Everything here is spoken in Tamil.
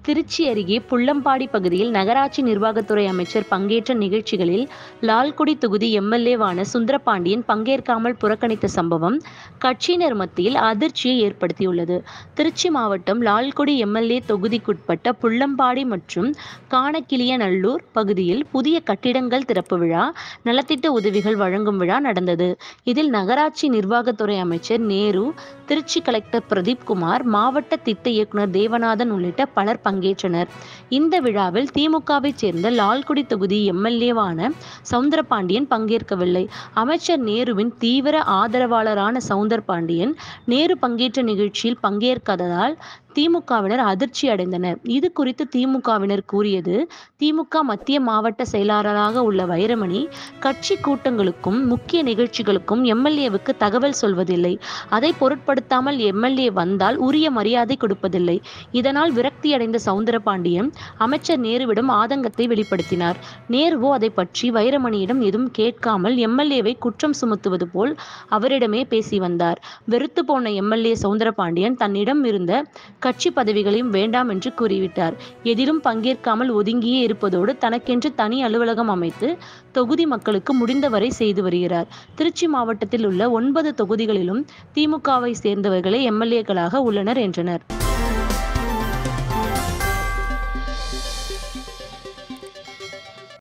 திருச்சி அருகே புள்ளம்பாடி பகுதியில் நகராட்சி நிர்வாகத்துறை அமைச்சர் பங்கேற்ற நிகழ்ச்சிகளில் லால்குடி தொகுதி எம்எல்ஏவான சுந்தரபாண்டியன் பங்கேற்காமல் புறக்கணித்த சம்பவம் கட்சியினர் மத்தியில் அதிர்ச்சியை ஏற்படுத்தியுள்ளது திருச்சி மாவட்டம் லால்குடி எம்எல்ஏ தொகுதிக்குட்பட்ட புள்ளம்பாடி மற்றும் காணக்கிளியநல்லூர் பகுதியில் புதிய கட்டிடங்கள் திறப்பு விழா நலத்திட்ட உதவிகள் வழங்கும் விழா நடந்தது இதில் நகராட்சி நிர்வாகத்துறை அமைச்சர் நேரு திருச்சி கலெக்டர் பிரதீப் குமார் மாவட்ட திட்ட இயக்குனர் தேவநாதன் உள்ளிட்ட பலர் பங்கேற்றனர் இந்த விழாவில் திமுகவைச் சேர்ந்த லால்குடி தொகுதி எம்எல்ஏவான சவுந்தரபாண்டியன் பங்கேற்கவில்லை அமைச்சர் நேருவின் தீவிர ஆதரவாளரான சவுந்தரபாண்டியன் நேரு பங்கேற்ற நிகழ்ச்சியில் பங்கேற்காததால் திமுகவினர் அதிர்ச்சி அடைந்தனர் இது குறித்து திமுகவினர் கூறியது திமுக மத்திய மாவட்ட செயலாளராக உள்ள வைரமணி கட்சி கூட்டங்களுக்கும் முக்கிய நிகழ்ச்சிகளுக்கும் எம்எல்ஏவுக்கு தகவல் சொல்வதில்லை அதை பொருட்படுத்தாமல் எம்எல்ஏ வந்தால் உரிய மரியாதை கொடுப்பதில்லை இதனால் விரக்தியடைந்த சவுந்தரபாண்டியன் அமைச்சர் நேருவிடம் ஆதங்கத்தை வெளிப்படுத்தினார் நேருவோ அதை பற்றி வைரமணியிடம் எதுவும் கேட்காமல் எம்எல்ஏவை குற்றம் சுமத்துவது போல் அவரிடமே பேசி வந்தார் வெறுத்து போன எம்எல்ஏ சவுந்தரபாண்டியன் தன்னிடம் இருந்த கட்சி பதவிகளையும் வேண்டாம் என்று கூறிவிட்டார் எதிலும் பங்கேற்காமல் ஒதுங்கியே இருப்பதோடு தனக்கென்று தனி அலுவலகம் அமைத்து தொகுதி மக்களுக்கு முடிந்தவரை செய்து வருகிறார் திருச்சி மாவட்டத்தில் உள்ள ஒன்பது தொகுதிகளிலும் திமுகவை சேர்ந்தவர்களே எம்எல்ஏக்களாக உள்ளனர் என்றனர்